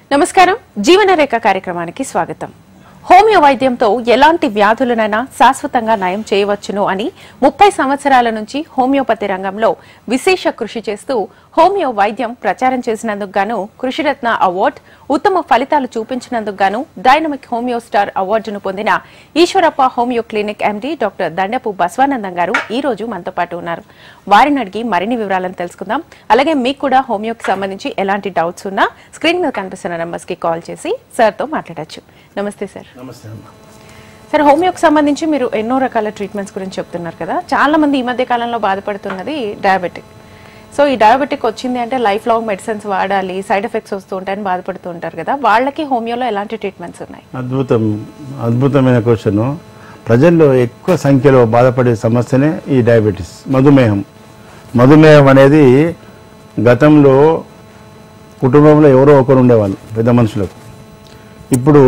నమస్కారం జీవనరేఖ కార్యక్రమానికి స్వాగతం హోమియో వైద్యంతో ఎలాంటి వ్యాధులనైనా శాశ్వతంగా నయం చేయవచ్చును అని ముప్పై సంవత్సరాల నుంచి హోమియోపతి రంగంలో విశేష కృషి చేస్తూ హోమియో వైద్యం ప్రచారం చేసినందుకు గాను కృషిరత్న అవార్డ్ ఉత్తమ ఫలితాలు చూపించినందుకు గాను డైనమిక్ హోమియో స్టార్ అవార్డును పొందిన Eshwarappa homeo clinic MD doctor Dandapu Basavanandam garu ఈ రోజు మనతో పాటు ఉన్నారు వారిని అడిగి మరిన్ని వివరాలను తెలుసుకుందాం అలాగే మీకు కూడా హోమియోకి సంబంధించి ఎలాంటి డౌట్స్ ఉన్నా స్క్రీన్ మీద కనిపిస్తున్న నంబర్స్ కి కాల్ చేసి సార్ తో మాట్లాడొచ్చు నమస్తే సార్ నమస్తే అమ్మా సార్ హోమియోకి సంబంధించి మీరు ఎన్నో రకాల ట్రీట్మెంట్స్ గురించి చెప్తున్నారు కదా చాలా మంది ఈ మధ్య కాలంలో బాధపడుతున్నది డయాబెటిక్ సో ఈ డయాబెటిక్ వచ్చింది అంటే లైఫ్ లాంగ్ మెడిసిన్స్ వాడాలి సైడ్ ఎఫెక్ట్స్ వస్తూ ఉంటాయని బాధపడుతూ ఉంటారు కదా వాళ్ళకి హోమియోలో ఎలాంటి ట్రీట్మెంట్స్ ఉన్నాయి అద్భుతం అద్భుతమైన క్వశ్చన్ ప్రజల్లో ఎక్కువ సంఖ్యలో బాధపడే సమస్యనే ఈ డయాబెటీస్ మధుమేహం మధుమేహం అనేది గతంలో కుటుంబంలో ఎవరో ఒకరు ఉండేవాళ్ళు పెద్ద మనుషులకు ఇప్పుడు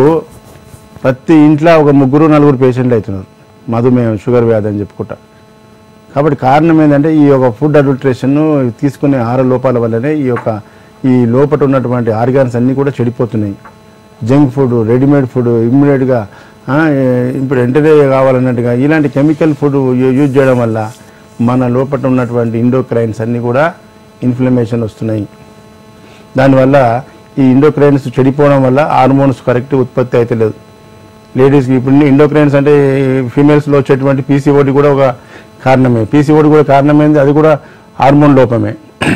ప్రతి ఇంట్లో ఒక ముగ్గురు నలుగురు పేషెంట్లు అవుతున్నారు మధుమేహం షుగర్ వ్యాధి అని చెప్పుకుంటా కాబట్టి కారణం ఏంటంటే ఈ యొక్క ఫుడ్ అడల్ట్రేషన్ తీసుకునే ఆహార లోపాల వల్లనే ఈ యొక్క ఈ లోపల ఉన్నటువంటి ఆర్గాన్స్ అన్నీ కూడా చెడిపోతున్నాయి జంక్ ఫుడ్ రెడీమేడ్ ఫుడ్ ఇమ్మీడియట్గా ఇప్పుడు వెంటనే కావాలన్నట్టుగా ఇలాంటి కెమికల్ ఫుడ్ యూజ్ చేయడం వల్ల మన లోపల ఉన్నటువంటి ఇండోక్రైన్స్ అన్నీ కూడా ఇన్ఫ్లమేషన్ వస్తున్నాయి దానివల్ల ఈ ఇండోక్రైన్స్ చెడిపోవడం వల్ల హార్మోన్స్ కరెక్ట్ ఉత్పత్తి అయితే లేదు లేడీస్కి ఇప్పుడు ఇండోక్రైన్స్ అంటే ఫీమేల్స్లో వచ్చేటువంటి పీసీఓడి కూడా ఒక కారణమే పీసీఓడి కూడా కారణమైంది అది కూడా హార్మోన్ లోపమే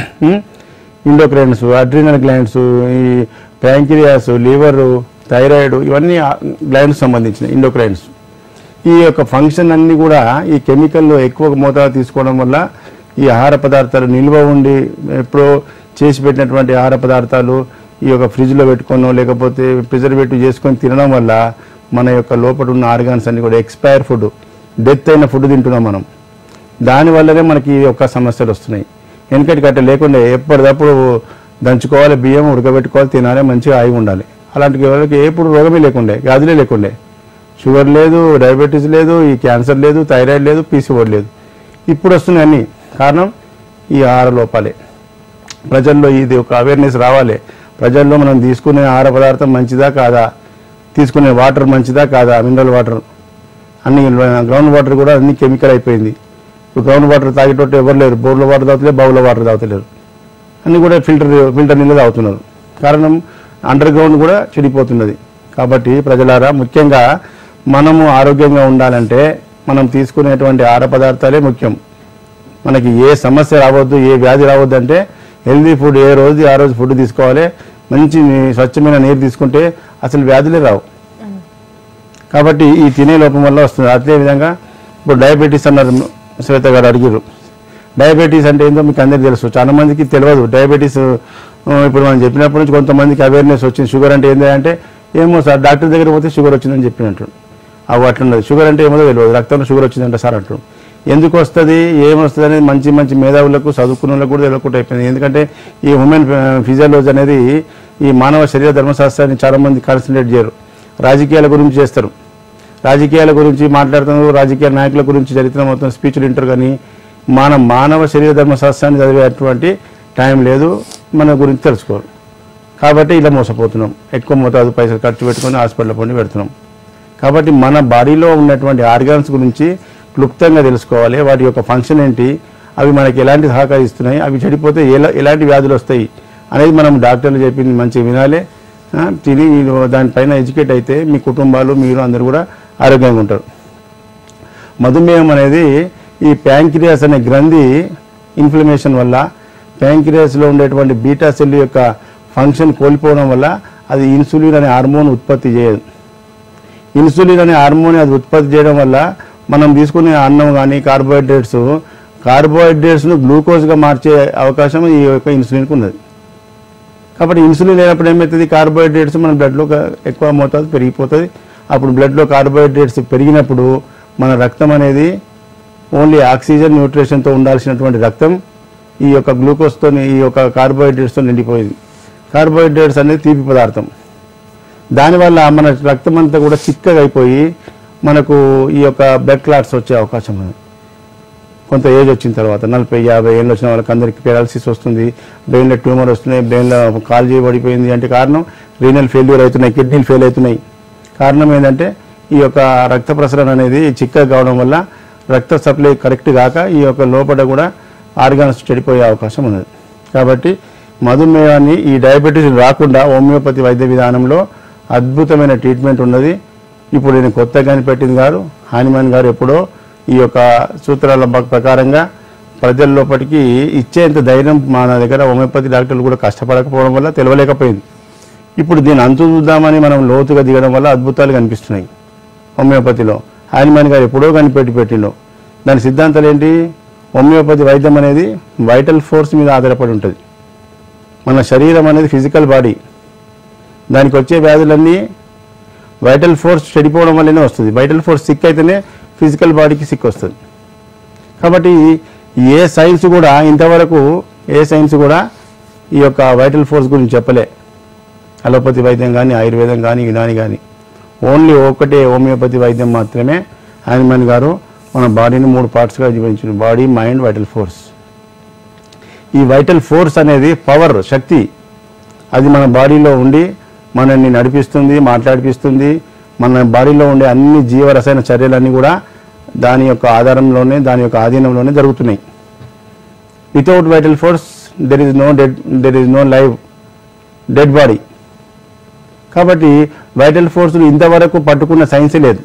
ఇండోక్రైన్స్ అడ్రినల్ గ్లాండ్స్ ఈ ప్యాంక్రియాస్ లివర్ థైరాయిడ్ ఇవన్నీ గ్లాండ్స్ సంబంధించిన ఇండోక్రైన్స్ ఈ యొక్క ఫంక్షన్ అన్ని కూడా ఈ కెమికల్ ఎక్కువ మోతాదు తీసుకోవడం వల్ల ఈ ఆహార పదార్థాలు నిల్వ ఉండి ఎప్పుడో చేసి పెట్టినటువంటి ఆహార పదార్థాలు ఈ యొక్క ఫ్రిడ్జ్లో పెట్టుకోనో లేకపోతే ప్రిజర్వేటివ్ చేసుకొని తినడం వల్ల మన యొక్క లోపల ఉన్న ఆర్గాన్స్ అన్ని కూడా ఎక్స్పైర్ ఫుడ్ డెత్ అయిన ఫుడ్ తింటున్నాం మనం దానివల్లనే మనకి ఈ యొక్క సమస్యలు వస్తున్నాయి వెనకటి కట్ట లేకుండా ఎప్పటికప్పుడు దంచుకోవాలి బియ్యం ఉడకబెట్టుకోవాలి తినాలి మంచిగా ఆగి ఉండాలి అలాంటి వాళ్ళకి ఎప్పుడు రోగమే లేకుండే వ్యాధులే లేకుండే షుగర్ లేదు డయాబెటీస్ లేదు ఈ క్యాన్సర్ లేదు థైరాయిడ్ లేదు పీసీఓడి లేదు ఇప్పుడు వస్తున్నాయి అన్ని కారణం ఈ ఆహార లోపాలే ప్రజల్లో ఇది ఒక అవేర్నెస్ రావాలి ప్రజల్లో మనం తీసుకునే ఆహార పదార్థం మంచిదా కాదా తీసుకునే వాటర్ మంచిదా కాదా మినరల్ వాటర్ అన్ని గ్రౌండ్ వాటర్ కూడా అన్ని కెమికల్ అయిపోయింది ఇప్పుడు గ్రౌండ్ వాటర్ తాగేటట్టు ఎవరు లేరు బోర్ల వాటర్ తాగుతలేరు బౌల వాటర్ తాగుతలేరు అన్ని కూడా ఫిల్టర్ ఫిల్టర్ నీళ్ళు తాగుతున్నారు కారణం అండర్ గ్రౌండ్ కూడా చెడిపోతున్నది కాబట్టి ప్రజలారా ముఖ్యంగా మనము ఆరోగ్యంగా ఉండాలంటే మనం తీసుకునేటువంటి ఆహార పదార్థాలే ముఖ్యం మనకి ఏ సమస్య రావద్దు ఏ వ్యాధి రావద్దు అంటే హెల్దీ ఫుడ్ ఏ రోజు ఆ రోజు ఫుడ్ తీసుకోవాలి మంచి నీ- స్వచ్ఛమైన నీరు తీసుకుంటే అసలు వ్యాధులే రావు కాబట్టి ఈ తినే లోపం వల్ల వస్తుంది అదే విధంగా ఇప్పుడు డయాబెటీస్ అన్నారు శ్వేత గారు అడిగారు డయాబెటీస్ అంటే ఏందో మీకు అందరికీ తెలుసు చాలా మందికి తెలియదు డయాబెటీస్ ఆ, ఇప్పుడు మనం చెప్పినప్పటి నుంచి కొంతమందికి అవేర్నెస్ వచ్చింది షుగర్ అంటే ఏంది అంటే ఏమో సార్ డాక్టర్ దగ్గర పోతే షుగర్ వచ్చిందని చెప్పినట్టు అవి అట్లున్నది షుగర్ అంటే ఏమో తెలియదు రక్తంలో షుగర్ వచ్చిందంట సార్ అంటారు ఎందుకు వస్తుంది ఏమొస్తుంది అనేది మంచి మంచి మేధావులకు చదువుకున్న వాళ్ళకు కూడా తెలియకుండా అయిపోయింది ఎందుకంటే ఈ ఉమెన్ ఫిజియాలజీ అనేది ఈ మానవ శరీర ధర్మశాస్త్రాన్ని చాలా మంది కాన్సన్ట్రేట్ చేయరు రాజకీయాల గురించి చేస్తారు రాజకీయాల గురించి మాట్లాడుతున్నారు రాజకీయ నాయకుల గురించి చరిత్ర మొత్తం స్పీచ్లు వింటారు కానీ మన మానవ శరీర ధర్మశాస్త్రాన్ని చదివేటువంటి టైం లేదు మన గురించి తెలుసుకోరు కాబట్టి ఇలా మోసపోతున్నాం ఎక్కువ మోతాదు పైసలు ఖర్చు పెట్టుకొని హాస్పిటల్ పండి పెడుతున్నాం కాబట్టి మన బాడీలో ఉన్నటువంటి ఆర్గాన్స్ గురించి క్లుప్తంగా తెలుసుకోవాలి వాటి యొక్క ఫంక్షన్ ఏంటి అవి మనకి ఎలాంటి సహకరిస్తున్నాయి అవి చెడిపోతే ఎలా ఎలాంటి వ్యాధులు వస్తాయి అనేది మనం డాక్టర్లు చెప్పింది మంచిగా వినాలి ఆ, తిని దానిపైన ఎడ్యుకేట్ అయితే మీ కుటుంబాలు మీరు అందరూ కూడా ఆరోగ్యంగా ఉంటారు మధుమేహం అనేది ఈ ప్యాంక్రియాస్ అనే గ్రంథి ఇన్ఫ్లమేషన్ వల్ల ప్యాంక్రియాస్లో ఉండేటువంటి బీటా సెల్ యొక్క ఫంక్షన్ కోల్పోవడం వల్ల అది ఇన్సులిన్ అనే హార్మోన్ ఉత్పత్తి చేయదు ఇన్సులిన్ అనే హార్మోన్ అది ఉత్పత్తి చేయడం వల్ల మనం తీసుకునే అన్నం కానీ కార్బోహైడ్రేట్స్ కార్బోహైడ్రేట్స్ను గ్లూకోజ్గా మార్చే అవకాశం ఈ యొక్క ఇన్సులిన్కి ఉన్నది కాబట్టి ఇన్సులిన్ లేనప్పుడు ఏమవుతుంది కార్బోహైడ్రేట్స్ మన బ్లడ్లో ఎక్కువ మోతాదు పెరిగిపోతుంది అప్పుడు బ్లడ్లో కార్బోహైడ్రేట్స్ పెరిగినప్పుడు మన రక్తం అనేది ఓన్లీ ఆక్సిజన్ న్యూట్రిషన్తో ఉండాల్సినటువంటి రక్తం ఈ యొక్క గ్లూకోజ్తో ఈ యొక్క కార్బోహైడ్రేట్స్తో నిండిపోయింది కార్బోహైడ్రేట్స్ అనేది తీపి పదార్థం దానివల్ల మన రక్తం అంతా కూడా చిక్కగా అయిపోయి మనకు ఈ యొక్క బ్లడ్ క్లాట్స్ వచ్చే అవకాశం ఉంది కొంత ఏజ్ వచ్చిన తర్వాత నలభై యాభై ఏళ్ళు వచ్చిన వాళ్ళకి అందరికి పెరాలసిస్ వస్తుంది బ్రెయిన్లో ట్యూమర్ వస్తుంది బ్రెయిన్లో కాల్ చేయబడిపోయింది అంటే కారణం రీనల్ ఫెయిల్యూర్ అవుతున్నాయి కిడ్నీలు ఫెయిల్ అవుతున్నాయి కారణం ఏంటంటే ఈ యొక్క రక్త ప్రసరణ అనేది చిక్కగా కావడం వల్ల రక్త సప్లై కరెక్ట్ కాక ఈ యొక్క లోపల కూడా ఆర్గాన్స్ చెడిపోయే అవకాశం ఉన్నది కాబట్టి మధుమేహాన్ని ఈ డయాబెటీస్ రాకుండా హోమియోపతి వైద్య విధానంలో అద్భుతమైన ట్రీట్మెంట్ ఉన్నది ఇప్పుడు నేను కొత్తగా కనిపెట్టింది గారు హానిమాన్ గారు ఎప్పుడో ఈ యొక్క సూత్రాల బ- ప్రకారంగా ప్రజల లోపలికి ఇచ్చేంత ధైర్యం మన దగ్గర హోమియోపతి డాక్టర్లు కూడా కష్టపడకపోవడం వల్ల తెలియలేకపోయింది ఇప్పుడు దీన్ని అంతు చూద్దామని మనం లోతుగా దిగడం వల్ల అద్భుతాలు కనిపిస్తున్నాయి హోమియోపతిలో హానిమాన్ గారు ఎప్పుడో కనిపెట్టి పెట్టిండు దాని సిద్ధాంతాలు ఏంటి హోమియోపతి వైద్యం అనేది వైటల్ ఫోర్స్ మీద ఆధారపడి ఉంటుంది మన శరీరం అనేది ఫిజికల్ బాడీ దానికి వచ్చే వ్యాధులన్నీ వైటల్ ఫోర్స్ చెడిపోవడం వల్లనే వస్తుంది వైటల్ ఫోర్స్ సిక్ అయితేనే ఫిజికల్ బాడీకి సిక్ వస్తుంది కాబట్టి ఏ సైన్స్ కూడా ఇంతవరకు ఏ సైన్స్ కూడా ఈ యొక్క వైటల్ ఫోర్స్ గురించి చెప్పలే అలోపతి వైద్యం కానీ ఆయుర్వేదం కానీ యునాని కానీ ఓన్లీ ఒకటే హోమియోపతి వైద్యం మాత్రమే హనుమాన్ గారు మన బాడీని మూడు పార్ట్స్గా విభజించిన బాడీ మైండ్ వైటల్ ఫోర్స్ ఈ వైటల్ ఫోర్స్ అనేది పవర్ శక్తి అది మన బాడీలో ఉండి మనల్ని నడిపిస్తుంది మాట్లాడిపిస్తుంది మన బాడీలో ఉండే అన్ని జీవరసాయన చర్యలన్నీ కూడా దాని యొక్క ఆధారంలోనే దాని యొక్క ఆధీనంలోనే జరుగుతున్నాయి without vital force there is no dead there is no live dead body కాబట్టి వైటల్ ఫోర్స్ ఇంతవరకు పట్టుకున్న సైన్సే లేదు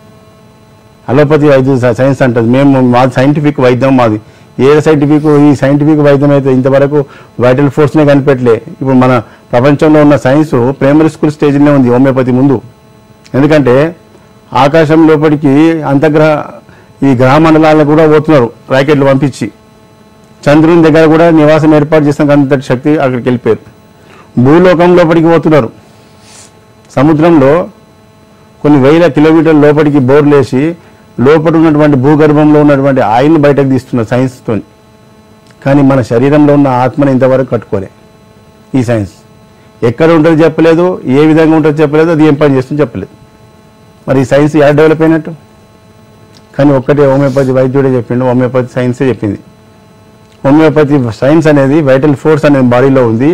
అలోపతి వైద్యం సై- సైన్స్ అంటది మేము మాది సైంటిఫిక్ వైద్యం మాది ఏ సైంటిఫిక్ ఈ సైంటిఫిక్ వైద్యం అయితే ఇంతవరకు వైటల్ ఫోర్స్నే కనిపెట్టలే ఇప్పుడు మన ప్రపంచంలో ఉన్న సైన్స్ ప్రైమరీ స్కూల్ స్టేజ్లోనే ఉంది హోమియోపతి ముందు ఎందుకంటే ఆకాశం లోపలికి అంతగ్రహ ఈ గ్రహ మండలాలకు కూడా పోతున్నారు రాకెట్లు పంపించి చంద్రుని దగ్గర కూడా నివాసం ఏర్పాటు చేసిన అంతటి శక్తి అక్కడికి వెళ్ళిపోయారు భూలోకం లోపలికి పోతున్నారు సముద్రంలో కొన్ని వేల కిలోమీటర్ల లోపలికి బోర్లు వేసి లోపల ఉన్నటువంటి భూగర్భంలో ఉన్నటువంటి ఆయిల్ని బయటకు తీస్తున్నారు సైన్స్తో కానీ మన శరీరంలో ఉన్న ఆత్మని ఇంతవరకు కట్టుకోలే ఈ సైన్స్ ఎక్కడ ఉంటుందో చెప్పలేదు ఏ విధంగా ఉంటుందో చెప్పలేదు అది ఏం పని చేస్తుందో చెప్పలేదు మరి ఈ సైన్స్ ఎలా డెవలప్ అయినట్టు కానీ ఒక్కటే హోమియోపతి వైద్యుడే చెప్పిండు హోమియోపతి సైన్సే చెప్పింది హోమియోపతి సైన్స్ అనేది వైటల్ ఫోర్స్ అనేది బాడీలో ఉంది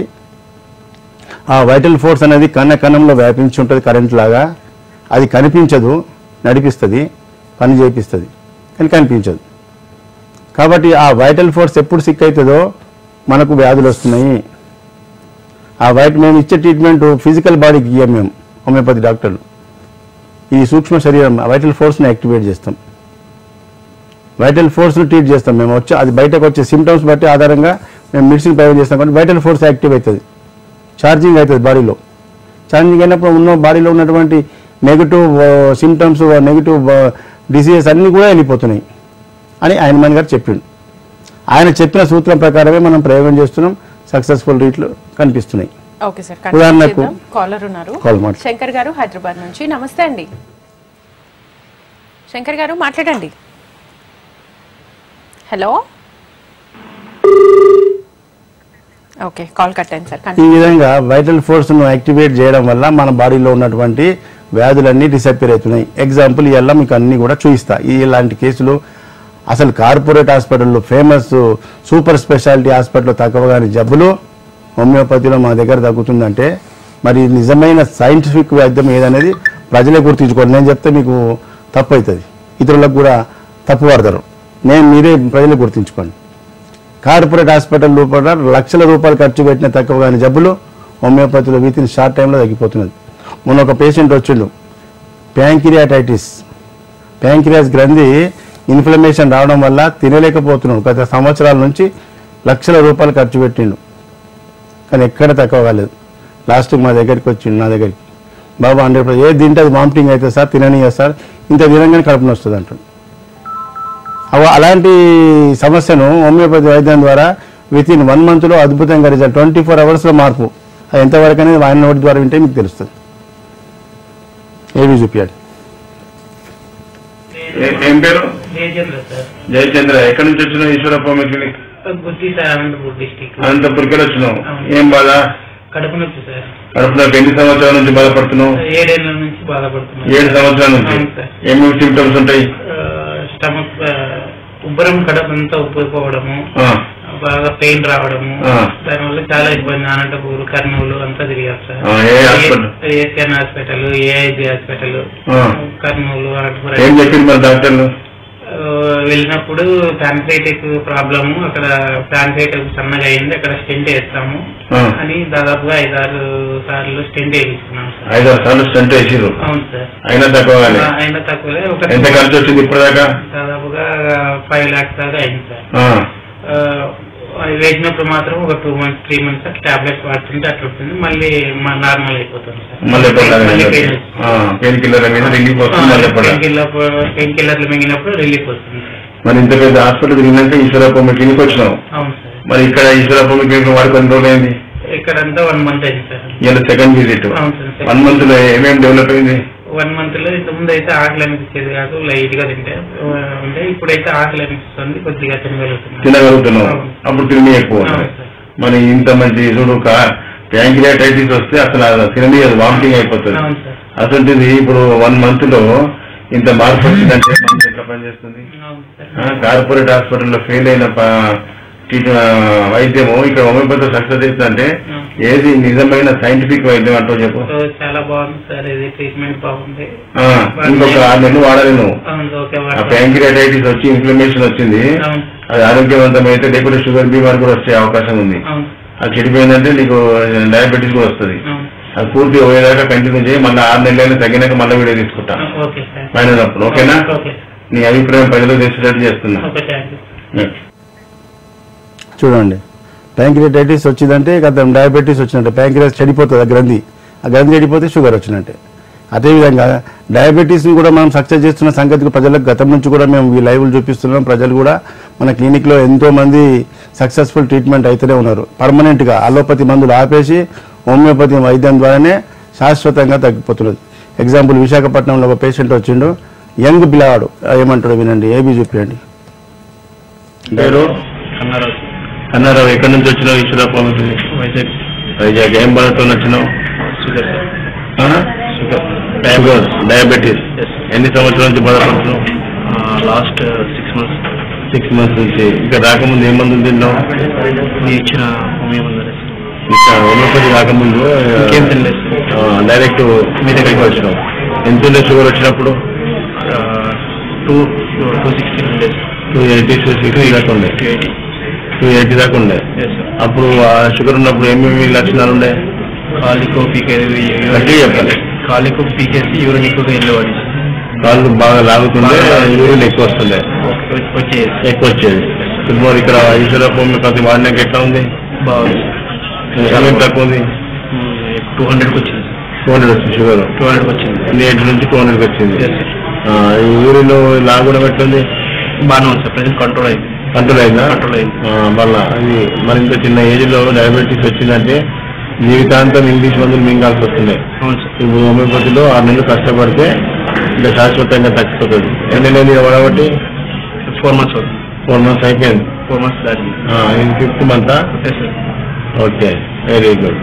ఆ వైటల్ ఫోర్స్ అనేది కన్న కణంలో వ్యాపించి ఉంటుంది కరెంట్ లాగా అది కనిపించదు నడిపిస్తుంది పని చేపిస్తుంది కానీ కనిపించదు కాబట్టి ఆ వైటల్ ఫోర్స్ ఎప్పుడు సిక్ అవుతుందో మనకు వ్యాధులు వస్తున్నాయి ఆ వైట్ మేము ఇచ్చే ట్రీట్మెంట్ ఫిజికల్ బాడీకి ఇయ్యం మేము హోమియోపతి డాక్టర్లు ఈ సూక్ష్మ శరీరం వైటల్ ఫోర్స్ని యాక్టివేట్ చేస్తాం వైటల్ ఫోర్స్ని ట్రీట్ చేస్తాం మేము వచ్చి అది బయటకు వచ్చే సిమ్టమ్స్ బట్టి ఆధారంగా మేము మెడిసిన్ ప్రయోగం చేస్తాం కాబట్టి వైటల్ ఫోర్స్ యాక్టివ్ అవుతుంది ఛార్జింగ్ అవుతుంది బాడీలో ఛార్జింగ్ అయినప్పుడు ఉన్న బాడీలో ఉన్నటువంటి నెగిటివ్ సిమ్టమ్స్ నెగిటివ్ డిసీజెస్ అన్నీ కూడా వెళ్ళిపోతున్నాయి అని ఆయన గారు చెప్పిండు ఆయన చెప్పిన సూత్రం ప్రకారమే మనం ప్రయోగం చేస్తున్నాం సక్సెస్ఫుల్ రీట్లు కనిపిస్తున్నాయి ఓకే సార్ ఉదాహరణకు- కాలర్ ఉన్నారు కాల్ మాట శంకర్ గారు హైదరాబాద్ నుంచి నమస్తే అండి శంకర్ గారు మాట్లాడండి హలో ఓకే కాల్ కట్ అయింది సార్ ఈ విధంగా వైటల్ ఫోర్స్ ను యాక్టివేట్ చేయడం వల్ల మన బాడీలో ఉన్నటువంటి వ్యాధులన్నీ డిసప్పేర్ అవుతున్నాయి ఎగ్జాంపుల్ ఇవాళ మీకు అన్ని కూడా చూపిస్తా ఈ ఇలాంటి కేసులు అసలు కార్పొరేట్ హాస్పిటల్లో ఫేమస్ సూపర్ స్పెషాలిటీ హాస్పిటల్లో తగ్గవగాని జబ్బులు హోమియోపతిలో మా దగ్గర తగ్గుతుందంటే మరి నిజమైన సైంటిఫిక్ వైద్యం ఏదనేది ప్రజలే గుర్తించుకోండి నేను చెప్తే మీకు తప్పు అవుతుంది ఇతరులకు కూడా తప్పు పడతారు నేను మీరే ప్రజలే గుర్తించుకోండి కార్పొరేట్ హాస్పిటల్ లోపల లక్షల రూపాయలు ఖర్చు పెట్టిన తక్కువ కాని జబ్బులు హోమియోపతిలో విత్ ఇన్ షార్ట్ టైంలో తగ్గిపోతున్నది మొన్న ఒక పేషెంట్ వచ్చిండు ప్యాంక్రియాటైటిస్ ప్యాంక్రియాస్ గ్రంథి ఇన్ఫ్లమేషన్ రావడం వల్ల తినలేకపోతున్నాడు గత సంవత్సరాల నుంచి లక్షల రూపాయలు ఖర్చు పెట్టిండు కానీ ఎక్కడ తక్కువ కాలేదు లాస్ట్కి మా దగ్గరికి వచ్చిండు నా దగ్గరికి బాబా హండ్రెడ్ ఏది తింటే అది వామిటింగ్ అవుతుంది సార్ తిననీయ సార్ ఇంత తినగానే కడుపున వస్తుంది అంటాడు అవ- అలాంటి సమస్యను హోమియోపతి వైద్యం ద్వారా విత్ ఇన్ వన్ మంత్లో అద్భుతంగా రిజల్ట్ ట్వంటీ ఫోర్ అవర్స్లో మార్పు అది ఎంతవరకు అనేది ఆయన నోటి ద్వారా వింటే మీకు తెలుస్తుంది ఏవి చూపించాడు ఏం పేరు జయచంద్ర సార్ జయచంద్ర ఎక్కడి నుంచి వచ్చినావు ఈశ్వరప్ప క్లినిక్ బుద్ధి సార్ అనంతపూర్ డిస్టిక్ అనంతపురికి వచ్చినావు అవును. ఏం బాధ కడుపు నొప్పి సార్ కడుపులో ఎన్ని సంవత్సరాల నుంచి బాధపడుతున్నావు ఏడేళ్ల నుంచి బాధపడుతున్నాను ఏడు సంవత్సరాల నుంచి అవును సార్ ఏమేమి సిమ్టమ్స్ ఉంటాయి ఆ, స్టమక్ ఆ, ఉబ్బరం కడుపు అంతా ఉబ్బిపోవడము ఆ, ఆ, బాగా పెయిన్ రావడము ఆ. దానివల్ల చాలా ఇబ్బంది అనంతపూర్ కర్నూలు అంతా తిరిగారు సార్ ఆ, ఏ hospital? ASN hospital AIG hospital ఆ. కర్నూలు అనంతపురం ఏం చెప్పింది మరి డాక్టర్లు ఆ, వెళ్ళినప్పుడు ప్యాన్సైటిక్ ప్రాబ్లము అక్కడ ప్యాన్సైటిక్ సన్నగా అయింది అక్కడ స్టెంట్ వేస్తాము ఆ. అని దాదాపుగా ఐదారు సార్లు స్టెంట్ వేయించుకున్నాం సార్ ఐదారు సార్లు స్టంట్ వేసిర్రు అవును సార్ అయినా తక్కువగానే ఆ, అయినా తక్కువలే ఒక ఎంత ఖర్చు వచ్చింది ఇప్పటిదాకా దాదాపుగా ఫైవ్ లాక్స్ దాకా అయింది సార్ ఆ, ఆ, అది వేసినప్పుడు మాత్రం ఒక two months three months tablets వాడుతుంటే అట్లా ఉంటుంది మళ్ళీ నార్మల్ అయిపోతుంది సార్ మళ్ళీ మళ్ళీ pain పెయిన్ కిల్లర్ మీద రిలీఫ్ వస్తుంది మళ్ళీ ఎప్పుడు పెయిన్ కిల్లర్ పెయిన్ కిల్లర్లు మింగినప్పుడు రిలీఫ్ వస్తుంది సార్ మరి ఇంత పెద్ద హాస్పిటల్ తిరిగినాక ఈశ్వరప్ప క్లినిక్ వచ్చినాం అవును సార్ మరి ఇక్కడ ఈశ్వరప్ప క్లినిక్ వాడి కొన్ని రోజులు అయింది ఇక్కడంతా వన్ మంత్ అయింది సార్ ఇలా సెకండ్ విజిట్ అవును సార్ వన్ మంత్ లో ఏమేమి డెవలప్ అయింది వన్ మంత్ లో ఇంత ముందు అయితే ఆకలి అనిపించేది కాదు లైట్ గా తింటే ఆ, అంటే ఇప్పుడైతే ఆకలి అనిపిస్తుంది కొద్దిగా తినగలుగుతున్నాం తినగలుగుతున్నాం అవును సార్. అప్పుడు తిని ఎక్కువ అవును సార్. మరి ఇంత మంచి చూడు ప్యాంక్రియాటైటిస్ వస్తే అసలు అది తిననీయదు వామిటింగ్ అయిపోతుంది అవును సార్ అసలు ఇప్పుడు వన్ మంత్ లో ఇంత మార్పు వచ్చిందంటే మందు ఎట్లా పనిచేస్తుంది అవును సార్ కార్పొరేట్ హాస్పిటల్లో ఫెయిల్ అయిన ప- ట్రీట్- ఆ, వైద్యము ఇక్కడ హోమియోపతి సక్సెస్ అవుతుందంటే ఏది నిజమైన సైంటిఫిక్ వైద్యం అంటూ చెప్పు సో చాలా బాగుంది సార్ ఇది ట్రీట్మెంట్ బాగుంది ఆ, ఇంకొక ఆరు నెలలు వాడాలి నువ్వు అవును ఓకే ఆ వాడతాను. ప్యాంక్రియాటైటిస్ వచ్చి ఇన్ఫ్లమేషన్ వచ్చింది అవును అది ఆరోగ్యవంతమైతే లేకపోతే షుగర్ బీమార్ కూడా వచ్చే అవకాశం ఉంది అవును అది చెడిపోయిందంటే నీకు డయాబెటీస్ కూడా వస్తుంది అవును అది పూర్తి పోయేదాకా కంటిన్యూ చేయి మళ్ళీ ఆరు నెలలైనా తగ్గినాక మళ్ళీ వీడియో తీసుకుంటా ఓకే సార్ మైనర్ అప్పుడు ఓకేనా ఓకే నీ అభిప్రాయం ప్రజలకు తెలిసేటట్టు చేస్తున్నా ఓకే థ్యాంక్ యూ చూడండి ప్యాంక్రియాటైటిస్ వచ్చిందంటే గత డయాబెటీస్ వచ్చినట్టే ప్యాంక్రియాస్ చెడిపోతుంది ఆ గ్రంథి ఆ గ్రంథి చెడిపోతే షుగర్ వచ్చినట్టే అదేవిధంగా డయాబెటీస్ని కూడా మనం సక్సెస్ చేస్తున్న సంగతి ప్రజలకు గతం నుంచి కూడా మేము ఈ లైవ్లు చూపిస్తున్నాం ప్రజలు కూడా మన క్లినిక్లో ఎంతో మంది సక్సెస్ఫుల్ ట్రీట్మెంట్ అయితేనే ఉన్నారు పర్మనెంట్గా అలోపతి మందులు ఆపేసి హోమియోపతి వైద్యం ద్వారానే శాశ్వతంగా తగ్గిపోతున్నది ఎగ్జాంపుల్ విశాఖపట్నంలో ఒక పేషెంట్ వచ్చిండు యంగ్ పిల్లవాడు ఏమంటాడు వినండి ఏబీ చూపించండి పేరు అన్నారు అన్నారావు ఎక్కడి నుంచి వచ్చినావు ఈశ్వరప్ప వైజాగ్ వైజాగ్ ఏం బాధతో వచ్చినావు sugar sugar sugar diabetes Yes. ఎన్ని సంవత్సరాల నుంచి బాధపడుతున్నావు last six months six months నుంచి ఇక్కడ రాకముందు ఏ మందులు తిన్నావు మీ ఇచ్చిన హోమియో మందులు ఇక్కడ హోమియోపతి రాకముందు ఇంకేం తినలేదు. డైరెక్ట్ మీ దగ్గరికి వచ్చినావు ఎంత ఉండే షుగర్ వచ్చినప్పుడు టూ టూ సిక్స్టీ ఉండేది టూ ఎయిటీ టూ సిక్స్టీ దాకా ఉండే టూ ఎయిటీ టూ ఎయిటీ దాకా ఉండే ఎస్ సార్ అప్పుడు ఆ షుగర్ ఉన్నప్పుడు ఏమేమి లక్షణాలు ఉండే కాలికో పీకేది గట్టిగా చెప్పాలి. కాలికో పీకేసి యూరిన్ ఎక్కువగా వెళ్ళేవాడి కాళ్ళు బాగా లాగుతుండే బాగా యూరిన్ ఎక్కువ వస్తుండే వచ్చేది ఎక్కువ వచ్చేది ఇప్పుడు మరి ఇక్కడ ఈశ్వరప్ప హోమియోపతి వాడినాక ఎట్లా ఉంది బాగుంది ఏమేమి తక్కువ ఉంది టూ హండ్రెడ్కి వచ్చింది టూ హండ్రెడ్ వచ్చింది షుగర్ టూ హండ్రెడ్కి వచ్చింది ఎయిట్ నుంచి టూ హండ్రెడ్కి వచ్చింది Yes, sir. ఆ, ఈ యూరిన్ లాగడం ఎట్లుంది బాగానే ఉంది సార్ ప్రజెంట్ కంట్రోల్ అయింది కంట్రోల్ అయిందా కంట్రోల్ అయింది ఆ, మళ్ళా అది మరి ఇంత చిన్న ఏజ్ లో డయాబెటీస్ వచ్చిందంటే జీవితాంతం ఇంగ్లీష్ మందులు మింగాల్సి వస్తుంది అవును సార్ ఇప్పుడు హోమియోపతిలో ఆరు నెలలు కష్టపడితే ఇంకా శాశ్వతంగా తగ్గిపోతుంది ఎన్ని నెలలు వాడబట్టి ఫోర్ మంత్స్ అవుతుంది ఫోర్ మంత్స్ అయిపోయింది ఫోర్ మంత్స్ దాటింది ఆ, ఇది fifth month yes sir okay very good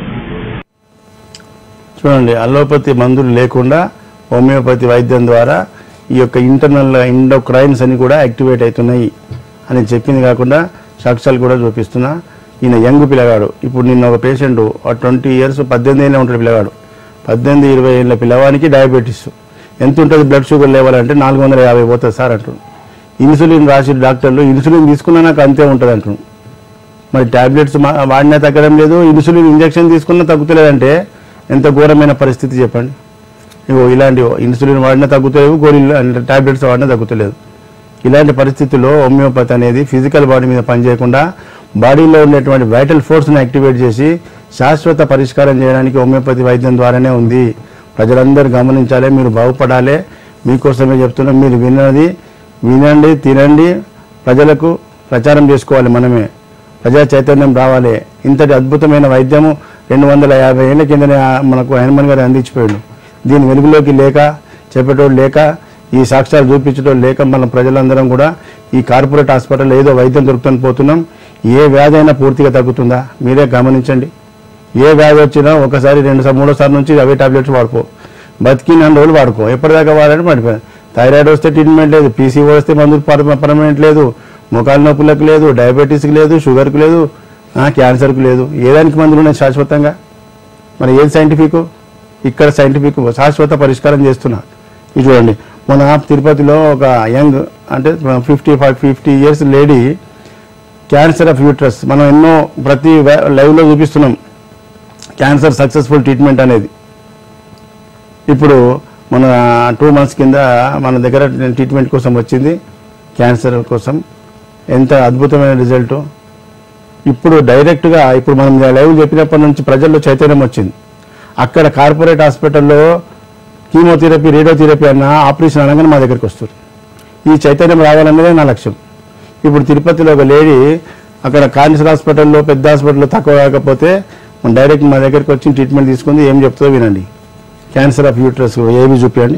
చూడండి అలోపతి మందులు లేకుండా హోమియోపతి వైద్యం ద్వారా ఈ యొక్క ఇంటర్నల్ ఇండోక్రైన్స్ అని కూడా యాక్టివేట్ అవుతున్నాయి అని చెప్పింది కాకుండా సాక్ష్యాలు కూడా చూపిస్తున్నా ఈయన యంగ్ పిల్లగాడు ఇప్పుడు నిన్న ఒక పేషెంట్ ట్వంటీ ఇయర్స్ పద్దెనిమిది ఏళ్ళ ఉంటాడు పిల్లగాడు పద్దెనిమిది ఇరవై ఏళ్ళ పిల్లవానికి డయాబెటీస్ ఎంత ఉంటుంది బ్లడ్ షుగర్ లెవెల్ అంటే నాలుగు వందల యాభై పోతుంది సార్ అంటున్నాడు ఇన్సులిన్ రాసి డాక్టర్లు ఇన్సులిన్ తీసుకున్నా నాకు అంతే ఉంటుంది అంటున్నాడు మరి టాబ్లెట్స్ మా- వాడినా తగ్గడం లేదు ఇన్సులిన్ ఇంజెక్షన్ తీసుకున్నా తగ్గుతలేదంటే ఎంత ఘోరమైన పరిస్థితి చెప్పండి ఇగో ఇలాంటి ఇన్సులిన్ వాడినా తగ్గుతలేవు గోళీలు అంటే టాబ్లెట్స్ వాడినా తగ్గుతలేదు ఇలాంటి పరిస్థితుల్లో హోమియోపతి అనేది ఫిజికల్ బాడీ మీద పనిచేయకుండా బాడీలో ఉండేటువంటి వైటల్ ఫోర్స్ని యాక్టివేట్ చేసి శాశ్వత పరిష్కారం చేయడానికి హోమియోపతి వైద్యం ద్వారానే ఉంది ప్రజలందరూ గమనించాలి మీరు బాగుపడాలి మీకోసమే చెప్తున్నాం మీరు విన్నది వినండి తినండి ప్రజలకు ప్రచారం చేసుకోవాలి మనమే ప్రజా చైతన్యం రావాలి ఇంతటి అద్భుతమైన వైద్యము రెండు వందల యాభై ఏళ్ల కిందనే ఆ మనకు హనుమాన్ గారు అందించిపోయాడు దీని వెలుగులోకి లేక చెప్పేటోడు లేక ఈ సాక్ష్యాలు చూపించడం లేక మన ప్రజలందరం కూడా ఈ కార్పొరేట్ హాస్పిటల్ ఏదో వైద్యం దొరుకుతుంది పోతున్నాం ఏ వ్యాధి అయినా పూర్తిగా తగ్గుతుందా మీరే గమనించండి ఏ వ్యాధి వచ్చినా ఒకసారి రెండు సార్లు మూడోసారి నుంచి అవే టాబ్లెట్స్ వాడుకో బతికిన రోజులు వాడుకో ఎప్పటిదాకా వాడాలంటే పడిపోయింది థైరాయిడ్ వస్తే ట్రీట్మెంట్ లేదు పీసీ వస్తే మందులు పర్మనెంట్ లేదు మోకాలు నొప్పులకు లేదు డయాబెటీస్కి లేదు షుగర్కి లేదు ఆ, క్యాన్సర్కి లేదు ఏ దానికి మందులు ఉన్నాయి శాశ్వతంగా మరి ఏది సైంటిఫిక్ ఇక్కడ సైంటిఫిక్ శాశ్వత పరిష్కారం చేస్తున్నా ఇది చూడండి మన తిరుపతిలో ఒక యంగ్ అంటే fifty five fifty years lady cancer of uterus మనం ఎన్నో ప్రతి లైవ్లో చూపిస్తున్నాం క్యాన్సర్ సక్సెస్ఫుల్ ట్రీట్మెంట్ అనేది ఇప్పుడు మన టూ మంత్స్ కింద మన దగ్గర ట్రీట్మెంట్ కోసం వచ్చింది క్యాన్సర్ కోసం ఎంత అద్భుతమైన రిజల్ట్ ఇప్పుడు డైరెక్ట్గా ఇప్పుడు మనం లైవ్ చెప్పినప్పటి నుంచి ప్రజల్లో చైతన్యం వచ్చింది అక్కడ కార్పొరేట్ హాస్పిటల్లో కీమోథెరపీ రేడియోథెరపీ అన్న ఆపరేషన్ అనగానే మా దగ్గరికి వస్తారు ఈ చైతన్యం రావాలన్నదే నా లక్ష్యం ఇప్పుడు తిరుపతిలో ఒక లేడీ అక్కడ క్యాన్సర్ హాస్పిటల్లో పెద్ద హాస్పిటల్లో తక్కువ కాకపోతే మన డైరెక్ట్ మా దగ్గరికి వచ్చి ట్రీట్మెంట్ తీసుకుంది ఏం చెప్తుందో వినండి క్యాన్సర్ ఆఫ్ యూట్రస్ ఏవి చూపించండి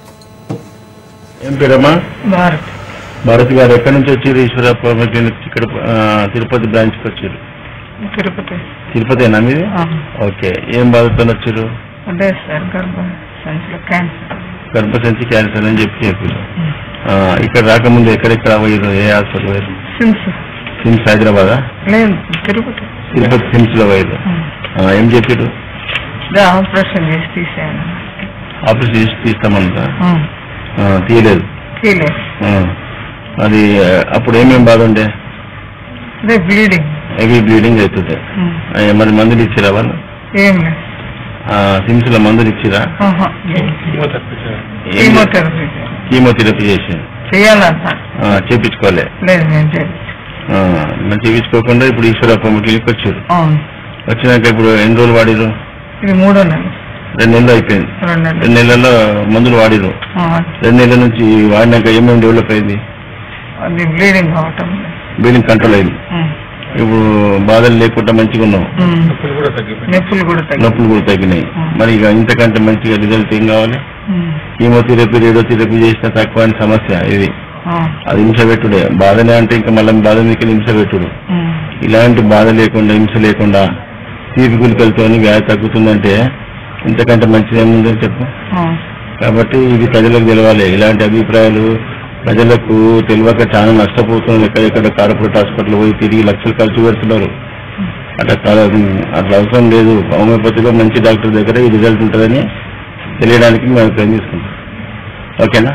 ఏం పేరమ్మా భారత్ భారత్ గారు ఎక్కడి నుంచి వచ్చారు ఈశ్వరప్ప క్లినిక్ ఇక్కడ ఆ, తిరుపతి బ్రాంచ్కి వచ్చారు తిరుపతి తిరుపతేనా మీది ఆ, ఓకే ఏం బాధతో వచ్చారు అదే సార్ గర్భ సంచిలో క్యాన్సర్ గర్భసంచి క్యాన్సర్ అని చెప్పి చెప్పారు ఆ, ఇక్కడ రాకముందు ఎక్కడెక్కడ పోయారు ఏ హాస్పిటల్ పోయారు సిమ్స్ సిమ్స్ హైదరాబాదా లేదు తిరుపతి తిరుపతి సిమ్స్ లో పోయారు ఆ, ఏం చెప్పారు అదే ఆపరేషన్ చేసి తీసాను ఆపరేషన్ చేసి తీస్తామన్నా ఆ, ఆ, తీయలేదు తీయలేదు ఆ, అది ఆ, అప్పుడు ఏమేం బాధ ఉండే అదే బ్లీడింగ్ హెవీ బ్లీడింగ్ అవుతుంది ఆ, మరి మందులు ఇచ్చిరా వాళ్ళు ఏం లేదు సిమ్స్ లో మందులు ఇచ్చిరా ఆహా, లేదు. ఏం- కీమోథెరపీ కీమోథెరపీ చేసి చేయాలంట ఆ, చేపించుకోలే లేదు నేను చేయాలి ఆ, మరి చేపించుకోకుండా ఇప్పుడు ఈశ్వరప్ప క్లినిక్ వచ్చారు అవును వచ్చినాక ఇప్పుడు ఎన్ని రోజులు వాడిరు ఇది మూడో నెల రెండు నెలలు అయిపోయింది రెండు నెలలు రెండు నెలల్లో మందులు వాడిరు ఆ, రెండు నెలల నుంచి వాడినాక ఏమేమి డెవలప్ అయింది అది బ్లీడింగ్ అవటం లేదు. బ్లీడింగ్ కంట్రోల్ అయింది ఉమ్, ఇప్పుడు బాధలు లేకుండా మంచిగా ఉన్నాం ఉమ్. నొప్పులు కూడా తగ్గి నొప్పులు కూడా తగ్గినాయి మరి ఇక ఇంతకంటే మంచిగా రిజల్ట్ ఏం కావాలి కీమోథెరపీ రేడియోథెరపీ చేసిన తక్కువ అని సమస్య ఇది అది హింస పెట్టుడే బాధనే అంటే ఇంకా మళ్ళీ బాధ మీకు హింస పెట్టుడు ఇలాంటి బాధ లేకుండా హింస లేకుండా తీపి గులికలతో వ్యాధి తగ్గుతుందంటే ఇంతకంటే మంచిది ఏముందని చెప్పు కాబట్టి ఇది ప్రజలకు తెలవాలి ఇలాంటి అభిప్రాయాలు ప్రజలకు తెలియక చాలా నష్టపోతున్నారు ఎక్కడెక్కడ కార్పొరేట్ హాస్పిటల్ పోయి తిరిగి లక్షలు ఖర్చు పెడుతున్నారు అట్లా కాదు, అట్లా అవసరం లేదు హోమియోపతిలో మంచి డాక్టర్ దగ్గర ఈ రిజల్ట్ ఉంటుందని తెలియడానికి మేము ప్రయత్నం తీసుకుంటాం ఓకేనా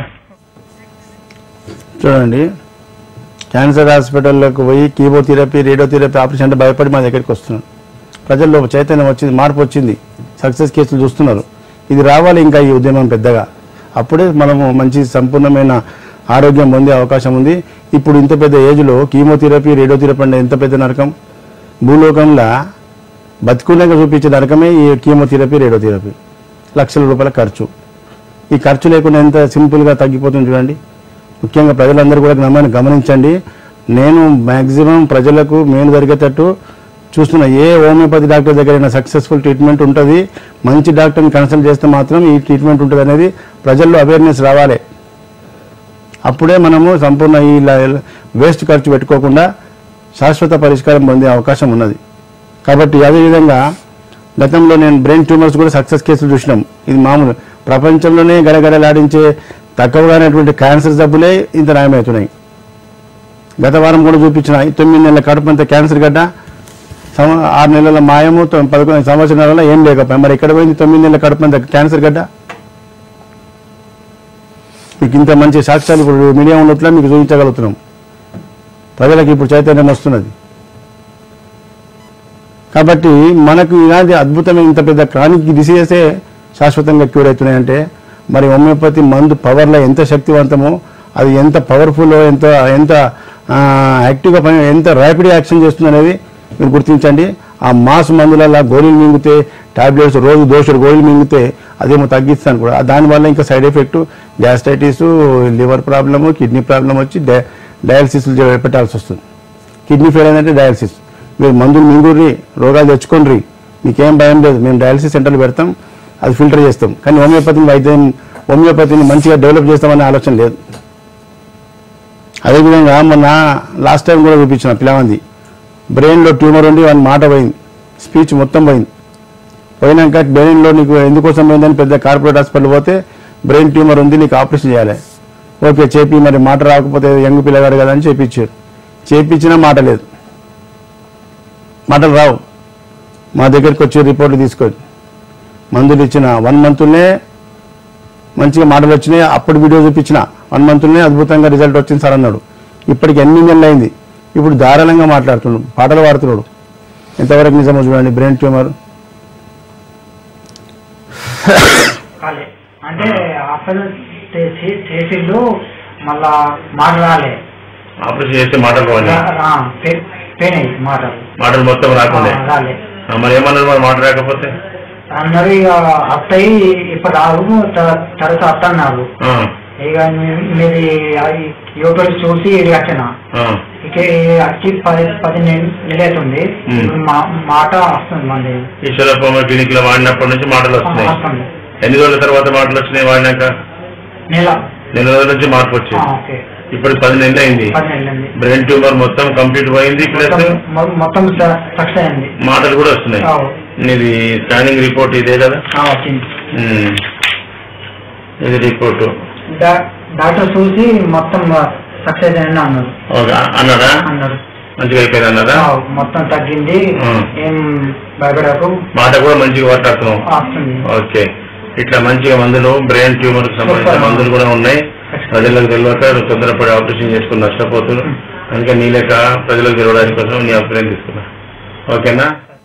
చూడండి క్యాన్సర్ హాస్పిటల్లోకి పోయి కీమోథెరపీ రేడియోథెరపీ ఆపరేషన్ అంటే భయపడి మా దగ్గరికి వస్తున్నారు ప్రజల్లో చైతన్యం వచ్చింది మార్పు వచ్చింది సక్సెస్ కేసులు చూస్తున్నారు ఇది రావాలి ఇంకా ఈ ఉద్యమం పెద్దగా అప్పుడే మనము మంచి సంపూర్ణమైన ఆరోగ్యం పొందే అవకాశం ఉంది ఇప్పుడు ఇంత పెద్ద ఏజ్లో కీమోథెరపీ రేడియోథెరపీ అంటే ఎంత పెద్ద నరకం భూలోకంలో బతుకున్నాక చూపించే నరకమే ఈ కీమోథెరపీ రేడియోథెరపీ లక్షల రూపాయల ఖర్చు ఈ ఖర్చు లేకుండా ఎంత సింపుల్గా తగ్గిపోతుంది చూడండి ముఖ్యంగా ప్రజలందరూ కూడా గమని గమనించండి నేను మ్యాక్సిమం ప్రజలకు మేలు జరిగేటట్టు చూస్తున్న ఏ హోమియోపతి డాక్టర్ దగ్గరైనా సక్సెస్ఫుల్ ట్రీట్మెంట్ ఉంటుంది మంచి డాక్టర్ని కన్సల్ట్ చేస్తే మాత్రం ఈ ట్రీట్మెంట్ ఉంటుంది అనేది ప్రజల్లో అవేర్నెస్ రావాలి అప్పుడే మనము సంపూర్ణ ఈ వేస్ట్ ఖర్చు పెట్టుకోకుండా శాశ్వత పరిష్కారం పొందే అవకాశం ఉన్నది కాబట్టి అదేవిధంగా గతంలో నేను బ్రెయిన్ ట్యూమర్స్ కూడా సక్సెస్ కేసులు చూసినాం ఇది మామూలు ప్రపంచంలోనే గడగడలాడించే తక్కువగానేటువంటి క్యాన్సర్ జబ్బులే ఇంత నయమవుతున్నాయి గత వారం కూడా చూపించిన ఈ తొమ్మిది నెలల కడుపంత క్యాన్సర్ గడ్డ సంవ- ఆరు నెలల మాయము తొ- పదకొండు సంవత్సరాల ఏం లేకపోయి మరి ఎక్కడ పోయింది తొమ్మిది నెలల కడుపంత క్యాన్సర్ గడ్డ మీకు ఇంత మంచి సాక్ష్యాలు ఇప్పుడు మీడియా ఉన్నట్లా మీకు చూపించగలుగుతున్నాం ప్రజలకు ఇప్పుడు చైతన్యం వస్తున్నది కాబట్టి మనకు ఇలాంటి అద్భుతమైన ఇంత పెద్ద క్రానిక్ డిసీజెసే శాశ్వతంగా క్యూర్ అవుతున్నాయంటే మరి హోమియోపతి మందు పవర్లో ఎంత శక్తివంతమో అది ఎంత పవర్ఫుల్ ఎంత ఎంత ఆ, యాక్టివ్గా పని ఎంత ర్యాపిడ్ యాక్షన్ చేస్తుంది అనేది మీరు గుర్తించండి ఆ మాస్ మందులలో గోళీలు మింగితే టాబ్లెట్స్ రోజు దోషులు గోళీలు మింగితే అదేమో తగ్గిస్తాను కూడా దానివల్ల ఇంకా side effect gastritis liver problem kidney problem వచ్చి డై డయాలసిస్ పెట్టాల్సి వస్తుంది కిడ్నీ ఫెయిల్ అయిందంటే డయాలసిస్ మీరు మందులు మింగుర్రి రోగాలు తెచ్చుకోండి మీకేం భయం లేదు మేము డయాలసిస్ సెంటర్లు పెడతాం అది ఫిల్టర్ చేస్తాం కానీ హోమియోపతిని వైద్యం హోమియోపతిని మంచిగా డెవలప్ చేస్తామనే ఆలోచన లేదు అదేవిధంగా మొన్న లాస్ట్ టైం కూడా చూపించిన పిల్లమంది బ్రెయిన్లో ట్యూమర్ ఉండి వాని మాట పోయింది స్పీచ్ మొత్తం పోయింది పోయినాక బ్రెయిన్లో నీకు ఎందుకోసం పోయిందని పెద్ద కార్పొరేట్ హాస్పిటల్ పోతే బ్రెయిన్ ట్యూమర్ ఉంది నీకు ఆపరేషన్ చేయాలి ఓకే చెప్పి మరి మాట రాకపోతే యంగ్ పిల్లగాడు కదా అని చేపించారు చేపించినా మాట లేదు మాటలు రావు మా దగ్గరికి వచ్చి రిపోర్ట్లు తీసుకొని మందులు ఇచ్చిన వన్ మంత్లోనే మంచిగా మాటలు వచ్చినాయి అప్పుడు వీడియో చూపించిన వన్ మంత్లోనే అద్భుతంగా రిజల్ట్ వచ్చింది సార్ అన్నాడు ఇప్పటికి ఎన్ని నెలలు అయింది ఇప్పుడు ధారాళంగా మాట్లాడుతున్నాడు పాటలు పాడుతున్నాడు ఎంతవరకు నిజమో చూడండి బ్రెయిన్ ట్యూమర్ కాలే అంటే అసలు చేసిళ్ళు మళ్ళా మాట రాలే ఆపరేషన్ చేస్తే మాటలు పెయిన్ అయ్యి మాటలు మాటలు మొత్తం ఆ, రాలే మరి ఏమన్నారు మరి మాట రాకపోతే అందరూ ఇక అత్తయ్యి ఇప్పుడు రావు త- తర్వాత అత్త అన్నారు ఇక మీ- మీది అది యూట్యూబ్ చూసి ఇది కట్టిన ఇక వచ్చి పది పది నెలలు అవుతుంది మ్. ఇప్పుడు మా మాట వస్తుంది మంది ఈశ్వరప్ప క్లినిక్ లో వాడినప్పటి నుంచి మాటలు వస్తున్నాయి వస్తుంది ఎన్ని రోజుల తర్వాత మాటలు వచ్చినాయి వాడినాక నెల నెల రోజుల నుంచి మార్పు ఆ, వచ్చింది ఓకే ఇప్పుడు పది నెలలు అయింది పది నెలలు బ్రెయిన్ ట్యూమర్ మొత్తం కంప్లీట్ పోయింది ప్లస్ మొత్తం మొ- మొత్తం సక్సెస్ అయింది మాటలు కూడా వస్తున్నాయి అవు. ఇది స్కానింగ్ రిపోర్ట్ ఇదే కదా ఆ, వచ్చింది ఉమ్. ఇది రిపోర్ట్ డా- డాక్టర్ చూసి మొత్తం సక్సెస్ అయింది అన్నారు అన్నారా అన్నారు మంచిగా అయిపోయింది అన్నారా ఆ, మొత్తం తగ్గింది ఉమ్. ఏం భయపడకు మాట కూడా మంచిగా మాట్లాడుతున్నాం వస్తుంది ఓకే ఇట్లా మంచిగా మందులు బ్రెయిన్ ట్యూమర్ కి సంబంధించిన సూపర్. మందులు కూడా ఉన్నాయి ప్రజలకు తెలియక తొందరపడి ఆపరేషన్ చేసుకుని నష్టపోతున్నారు అందుకే నీ లెక్క ప్రజలకు తెలియడానికి కోసం నీ అభిప్రాయం తీసుకున్నా ఓకేనా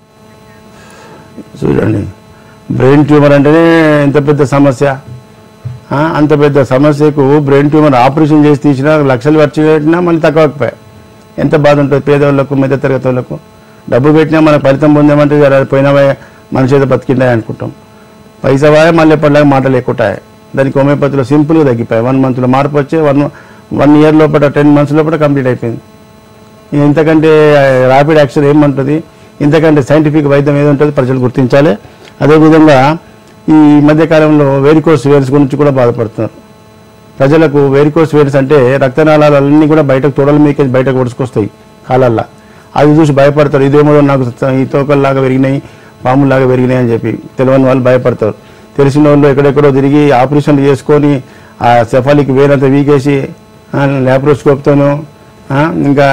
చూడండి బ్రెయిన్ ట్యూమర్ అంటేనే ఎంత పెద్ద సమస్య ఆ, అంత పెద్ద సమస్యకు బ్రెయిన్ ట్యూమర్ ఆపరేషన్ చేసి తీసినా లక్షలు ఖర్చు పెట్టినా మళ్ళీ తక్కువకపోయాయి ఎంత బాధ ఉంటుంది పేదవాళ్ళకు మధ్య తరగతి వాళ్ళకు డబ్బు పెట్టినా మన ఫలితం పొందామంటే జర పోయినవే మనిషి ఏదో బతికిండే అనుకుంటాం పైసా వాయ మళ్ళీ ఎప్పటిలాగా మాటలు ఎక్కుతాయి దానికి హోమియోపతిలో సింపుల్గా తగ్గిపోయాయి వన్ మంత్లో మార్పు వచ్చి వన్ వన్ ఇయర్ లోపల టెన్ మంత్స్ లోపల కంప్లీట్ అయిపోయింది ఇంతకంటే ర్యాపిడ్ యాక్షన్ ఏమంటుంది ఇంతకంటే సైంటిఫిక్ వైద్యం ఏది ఉంటుంది ప్రజలు గుర్తించాలి అదేవిధంగా ఈ మధ్యకాలంలో వేరికోస్ వేర్స్ గురించి కూడా బాధపడుతున్నారు ప్రజలకు వేరికోస్ వేర్స్ అంటే రక్తనాళాలన్నీ కూడా బయటకు తొడల మీదకి బయటకు ఒడుచుకొస్తాయి కాలల్లా అది చూసి భయపడతారు ఇదేమో నాకు ఈ తోకల్లాగా పెరిగినాయి పాముల్లాగా పెరిగినాయి అని చెప్పి తెలియని వాళ్ళు భయపడతారు తెలిసిన వాళ్ళు ఎక్కడెక్కడో తిరిగి ఆపరేషన్లు చేసుకొని ఆ సెఫాలిక్ వేరంతా వీకేసి ల్యాప్రోస్కోప్తోనూ ఆ, ఇంకా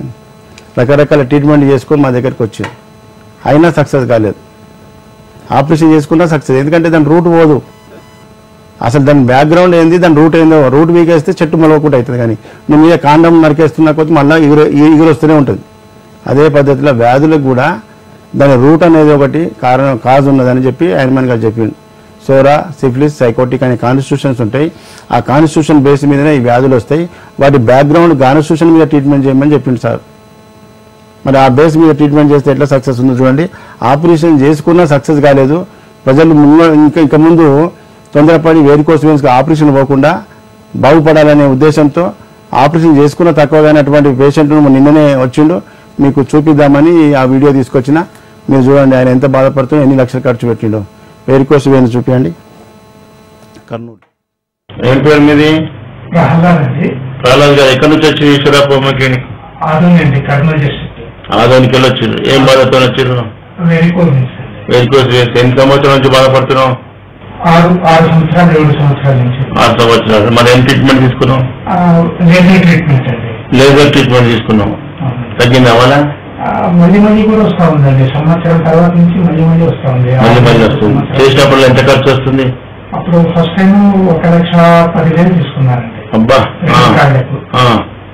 రకరకాల ట్రీట్మెంట్ చేసుకొని మా దగ్గరికి వచ్చింది అయినా సక్సెస్ కాలేదు ఆపరేషన్ చేసుకున్నా సక్సెస్ ఎందుకంటే దాని రూట్ పోదు అసలు దాని బ్యాక్గ్రౌండ్ ఏంది దాని రూట్ ఏందో రూట్ వీకేస్తే చెట్టు మొలవకుండా అవుతుంది కానీ నువ్వు మీద కాండం నరికేస్తున్న కొద్ది మళ్ళీ ఎగురు ఎగురు వస్తూనే ఉంటుంది అదే పద్ధతిలో వ్యాధులకు కూడా దాని రూట్ అనేది ఒకటి కారణం కాజ్ ఉన్నదని చెప్పి ఐర్మన్ గారు చెప్పిండు సోరా సిఫిలిస్ సైకోటిక్ అనే కాన్స్టిట్యూషన్స్ ఉంటాయి ఆ కాన్స్టిట్యూషన్ బేస్ మీదనే ఈ వ్యాధులు వస్తాయి వాటి బ్యాక్గ్రౌండ్ కాన్స్టిట్యూషన్ మీద ట్రీట్మెంట్ చేయమని చెప్పిండు సార్ మరి ఆ బేస్ మీద ట్రీట్మెంట్ చేస్తే ఎట్లా సక్సెస్ ఉందో చూడండి ఆపరేషన్ చేసుకున్నా సక్సెస్ కాలేదు ప్రజలు ముందు ఇంకా ఇంకా ముందు తొందరపడి వేరుకోస్ వెయిన్స్కి ఆపరేషన్ పోకుండా బాగుపడాలనే ఉద్దేశంతో ఆపరేషన్ చేసుకున్న తక్కువగానే అటువంటి పేషెంట్ను నిన్ననే వచ్చిండు మీకు చూపిద్దామని ఆ వీడియో తీసుకొచ్చిన మీరు చూడండి ఆయన ఎంత బాధపడుతుందో ఎన్ని లక్షలు ఖర్చు పెట్టిండో వేరుకోస్ వెయిన్ చూపించండి కర్నూలు ఏం పేరు మీది ప్రహ్లాదండి ప్రహ్లాద్ గారు ఎక్కడి నుంచి వచ్చి ఈశ్వరప్ప క్లినిక్ ఆదోనండి కర్నూలు డిస్ట్రిక్ట్ ఆదానికి వెళ్ళి వచ్చారు ఏం బాధతో వచ్చారు వెరీ కోల్ వేరుకోస్ వెయిన్స్ ఎన్ని సంవత్సరాల నుంచి బాధపడుతున్నావు ఆరు ఆరు సంవత్సరాలు ఏడు సంవత్సరాల నుంచి ఆరు సంవత్సరాలు మరి ఏం ట్రీట్మెంట్ తీసుకున్నాం ఆ, లేజర్ ట్రీట్మెంట్ అండి లేజర్ ట్రీట్మెంట్ తీసుకున్నాం అవును. తగ్గింది అవ్వాలా ఆ, మళ్ళీ మళ్ళీ కూడా వస్తా ఉందండి సంవత్సరం తర్వాత నుంచి మళ్ళీ మళ్ళీ వస్తా ఉంది మళ్ళీ మళ్ళీ వస్తుంది సంవత్సరం. చేసినప్పుడు ఎంత ఖర్చు వస్తుంది అప్పుడు ఫస్ట్ టైం ఒక లక్ష పదివేలు తీసుకున్నారండి అబ్బా ఆ, రెండు కాళ్ళకు ఆ,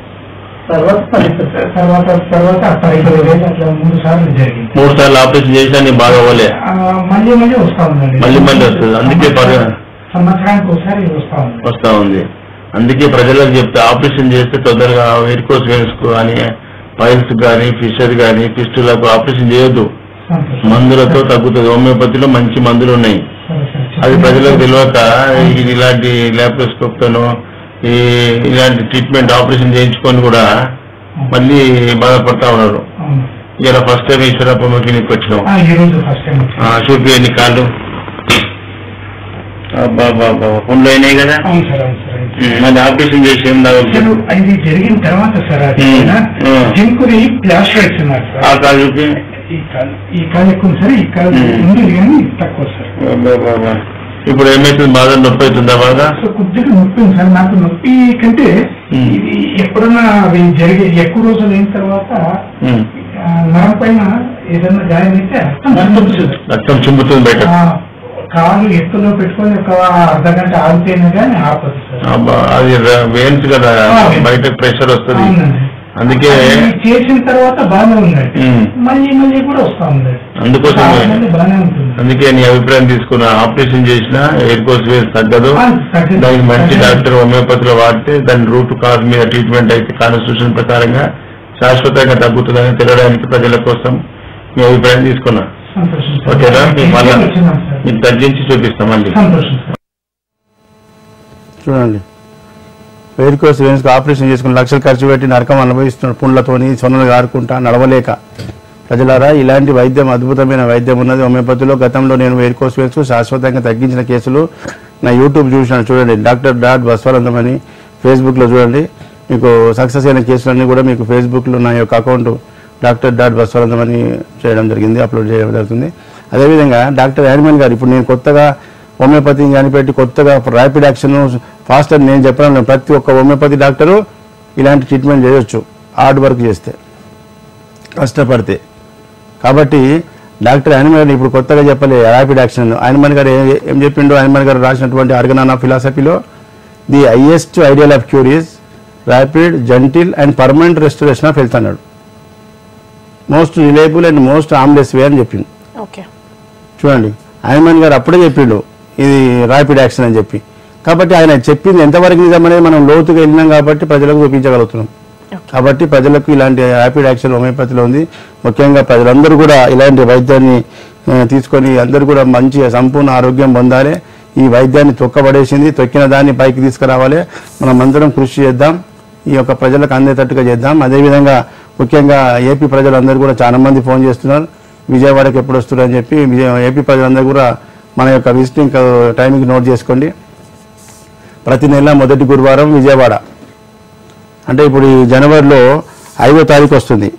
తర్వాత పది తర్వాత తర్వాత పదిహేను వేలు అట్లా మూడు సార్లు జరిగింది మూడు సార్లు ఆపరేషన్ చేసినా నీ బాగా అవ్వలే ఆ, మళ్ళీ మళ్ళీ వస్తా ఉందండి మళ్ళీ మళ్ళీ వస్తుంది. అందుకే పర్వ- సంవత్సరానికి ఒకసారి వస్తా ఉంది వస్తా ఉంది అందుకే ప్రజలకు చెప్తే ఆపరేషన్ చేస్తే తొందరగా వెరికోస్ వెయిన్స్ కానీ పైల్స్ కానీ ఫిషర్ కానీ ఫిస్టులకు ఆపరేషన్ చేయొద్దు సంతోషం. మందులతో తగ్గుతుంది హోమియోపతిలో మంచి మందులు ఉన్నాయి సరే, సరే. అది ప్రజలకు తెలియక ఇది ఇలాంటి ల్యాప్రోస్కోప్ తోనో ఈ ఇలాంటి ట్రీట్మెంట్ ఆపరేషన్ చేయించుకొని కూడా మళ్ళీ బాధపడతా ఉన్నారు అవును. ఇలా ఫస్ట్ టైం ఈశ్వరప్ప క్లినిక్ వచ్చినాం ఆ, ఈ రోజు ఫస్ట్ టైం వచ్చింది. ఆ, చూపియండి కాళ్ళు అబ్బా బాబా పుండ్లు అయినాయి కదా అవును సార్ అవును సార్ అవును సార్. ఉమ్, మరి ఆపరేషన్ చేసి ఏం అసలు లాభం అది జరిగిన తర్వాత సార్ అది ఉమ్, ఉమ్. జింకుని ప్లాస్టర్ వేస్తున్నారు ఆ సార్ కాలు చూపి ఈ కాలు ఈ కాలు ఎక్కువ ఉంది సార్ ఈ కాలు ఉమ్. ఉంది కానీ తక్కువ సార్ అబ్బా బాబా. ఇప్పుడు ఏమైతుంది బాగా నొప్పి అవుతుందా బాగా సో కొద్దిగా నొప్పి ఉంది సార్ నాకు నొప్పి కంటే ఇది ఎప్పుడన్నా అవి జరిగే ఎక్కువ రోజులు అయిన తర్వాత ఉమ్. ఆ, నరం పైన ఏదైనా గాయం అయితే రక్తం చిందుతుంది. రక్తం చుంబుతుంది బయట ఆ, కాలు ఎత్తులో పెట్టుకొని ఒక అర్ధ గంట ఆగితేనే కానీ ఆపదు సార్ అబ్బా, అది వేన్స్ కదా ఆ. బయట ప్రెషర్ వస్తుంది అవునండి. అందుకే అది చేసిన తర్వాత బాగానే ఉందండి ఉమ్. మళ్ళీ మళ్ళీ కూడా వస్తా ఉంది అందుకోసమే మళ్ళీ బాగానే ఉంటుంది అందుకే నీ అభిప్రాయం తీసుకున్న ఆపరేషన్ చేసినా ఎయిర్ కోర్స్ వేస్ తగ్గదు ఆ, తగ్గదు. దానికి మంచి తగ్గదు. డాక్టర్ హోమియోపతిలో వాడితే దాని రూట్ కాజ్ మీద ట్రీట్మెంట్ అయితే కాన్స్టిట్యూషన్ ప్రకారంగా శాశ్వతంగా తగ్గుతుందని తెలియడానికి ప్రజల కోసం మీ అభిప్రాయం తీసుకున్నా సంతోషం సార్. ఓకేనా మీకు మళ్ళా వచ్చినాం సార్. మీకు తగ్గించి చూపిస్తాం మళ్ళీ సంతోషం సార్ చూడండి వేరుకోస్ వేన్స్కి ఆపరేషన్ చేసుకుని లక్షలు ఖర్చు పెట్టి నరకం అనుభవిస్తున్నాడు పుండ్లతోని సొన్నలు గారుకుంటా నడవలేక ప్రజలారా ఇలాంటి వైద్యం అద్భుతమైన వైద్యం ఉన్నది హోమియోపతిలో గతంలో నేను వేరుకోస్ వేన్స్ శాశ్వతంగా తగ్గించిన కేసులు నా యూట్యూబ్ చూసినాను చూడండి డాక్టర్ డాట్ బస్వరంతం అని ఫేస్బుక్లో చూడండి మీకు సక్సెస్ అయిన కేసులన్నీ కూడా మీకు ఫేస్బుక్లో నా యొక్క అకౌంట్ డాక్టర్ డాట్ బస్వరంతం అని చేయడం జరిగింది అప్లోడ్ చేయడం జరుగుతుంది అదేవిధంగా డాక్టర్ యానిమల్ గారు ఇప్పుడు నేను కొత్తగా హోమియోపతిని కనిపెట్టి కొత్తగా ర్యాపిడ్ యాక్షన్ ఫాస్ట్ అని నేను చెప్పడం లేదు. ప్రతి ఒక్క హోమియోపతి డాక్టరు ఇలాంటి ట్రీట్మెంట్ చేయొచ్చు హార్డ్ వర్క్ చేస్తే కష్టపడితే కాబట్టి డాక్టర్ యానిమల్ గారు ఇప్పుడు కొత్తగా చెప్పలే ర్యాపిడ్ యాక్షన్ యానిమల్ గారు ఏ- ఏం చెప్పిండు యానిమల్ గారు రాసినటువంటి ఆర్గనాన్ ఆఫ్ ఫిలాసఫీలో the highest ideal of cure is rapid gentle and permanent restoration of health అన్నాడు most reliable and most harmless way అని చెప్పిండు ఓకే చూడండి ఆయనమన్ గారు అప్పుడే చెప్పిండు ఇది ర్యాపిడ్ యాక్షన్ అని చెప్పి కాబట్టి ఆయన చెప్పింది ఎంతవరకు నిజమనేది మనం లోతుగా వెళ్ళినాం కాబట్టి ప్రజలకు చూపించగలుగుతున్నాం కాబట్టి ప్రజలకు ఇలాంటి ర్యాపిడ్ యాక్షన్ హోమియోపతిలో ఉంది ముఖ్యంగా ప్రజలందరూ కూడా ఇలాంటి వైద్యాన్ని ఆ, తీసుకొని అందరూ కూడా మంచి సంపూర్ణ ఆరోగ్యం పొందాలి ఈ వైద్యాన్ని తొక్కబడేసింది తొక్కిన దాన్ని పైకి తీసుకురావాలి మనం అందరం కృషి చేద్దాం ఈ యొక్క ప్రజలకు అందేటట్టుగా చేద్దాం అదేవిధంగా ముఖ్యంగా ఏపీ ప్రజలందరూ కూడా చాలా మంది ఫోన్ చేస్తున్నారు విజయవాడకి ఎప్పుడు వస్తున్నారు అని చెప్పి విజయ ఏపీ ప్రజలందరూ కూడా మన యొక్క విజిటింగ్ టైంకి నోట్ చేసుకోండి ప్రతి నెల మొదటి గురువారం విజయవాడ అంటే ఇప్పుడు ఈ జనవరిలో ఐదో తారీఖు వస్తుంది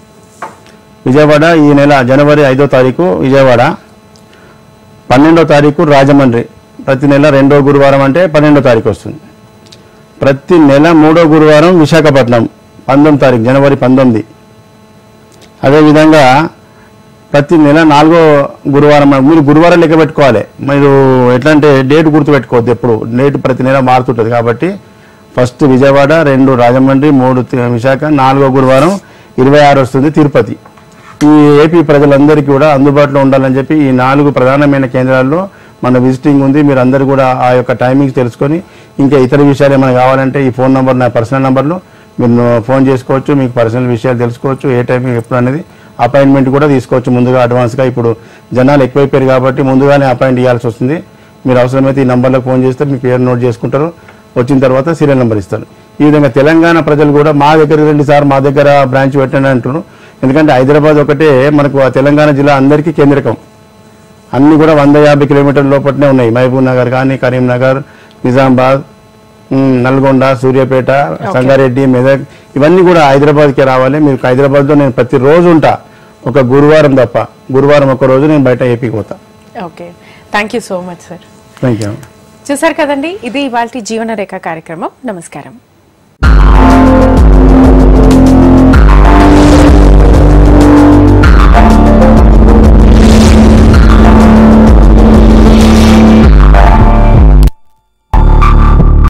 విజయవాడ ఈ నెల జనవరి ఐదో తారీఖు విజయవాడ పన్నెండో తారీఖు రాజమండ్రి ప్రతి నెల రెండో గురువారం అంటే పన్నెండో తారీఖు వస్తుంది ప్రతి నెల మూడో గురువారం విశాఖపట్నం పంతొమ్మిది తారీఖు జనవరి పంతొమ్మిది అదేవిధంగా ప్రతి నెల నాలుగో గురువారం మీరు గురువారం లెక్క పెట్టుకోవాలి మీరు ఎట్లా అంటే డేట్ గుర్తుపెట్టుకోవద్దు ఎప్పుడు డేట్ ప్రతి నెల మారుతుంటుంది కాబట్టి ఫస్ట్ విజయవాడ రెండు రాజమండ్రి మూడు తి- విశాఖ నాలుగో గురువారం ఇరవై ఆరు వస్తుంది తిరుపతి ఈ ఏపీ ప్రజలందరికీ కూడా అందుబాటులో ఉండాలని చెప్పి ఈ నాలుగు ప్రధానమైన కేంద్రాల్లో మన విజిటింగ్ ఉంది మీరు అందరూ కూడా ఆ యొక్క టైమింగ్స్ తెలుసుకొని ఇంకా ఇతర విషయాలు ఏమైనా కావాలంటే ఈ ఫోన్ నంబర్ నా పర్సనల్ నంబర్లో మీరు ఫోన్ చేసుకోవచ్చు మీకు పర్సనల్ విషయాలు తెలుసుకోవచ్చు ఏ టైంకి ఎప్పుడు అనేది అపాయింట్మెంట్ కూడా తీసుకోవచ్చు ముందుగా అడ్వాన్స్గా ఇప్పుడు జనాలు ఎక్కువైపోయారు కాబట్టి ముందుగానే అపాయింట్ ఇవ్వాల్సి వస్తుంది మీరు అవసరమైతే ఈ నంబర్లకు ఫోన్ చేస్తే మీ పేరు నోట్ చేసుకుంటారు వచ్చిన తర్వాత సీరియల్ నెంబర్ ఇస్తారు ఈ విధంగా తెలంగాణ ప్రజలు కూడా మా దగ్గరికి రండి సార్ మా దగ్గర బ్రాంచ్ పెట్టండి అంటున్నారు ఎందుకంటే హైదరాబాద్ ఒకటే మనకు ఆ తెలంగాణ జిల్లా అందరికీ కేంద్రకం అన్ని కూడా వంద యాభై కిలోమీటర్ల లోపలనే ఉన్నాయి మహబూబ్ నగర్ కానీ కరీంనగర్ నిజామాబాద్ ఉమ్, నల్గొండ సూర్యాపేట సంగారెడ్డి మెదక్ ఇవన్నీ కూడా హైదరాబాద్కి రావాలి మీరు హైదరాబాద్లో నేను ప్రతిరోజు ఉంటా ఒక గురువారం తప్ప గురువారం ఒక రోజు నేను బయట ఏపీకి పోతా okay thank you so much sir thank you చూసారు కదండి ఇది ఇవాళ జీవన రేఖ కార్యక్రమం నమస్కారం